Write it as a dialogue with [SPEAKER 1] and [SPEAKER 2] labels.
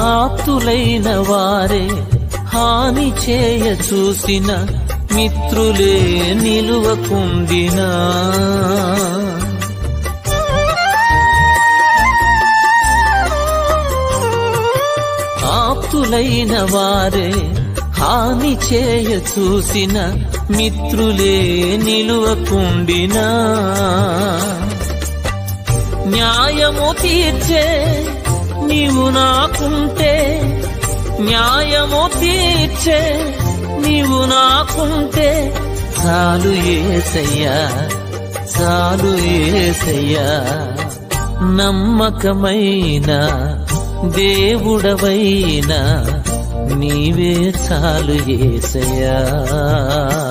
[SPEAKER 1] ఆప్తులైన వారే హాని చేయ చూసిన మిత్రులే నిలువకుండినా ఆప్తులైన వారే హాని చేయ చూసిన మిత్రులే నిలువకుండినా న్యాయము తీర్చే నీవు నాకుంటే న్యాయము తీర్చే నీవు నాకుంటే చాలు ఏసయ్యా చాలు ఏసయ్యా నమ్మకమైన దేవుడవైనా నీవే చాలు ఏసయ్యా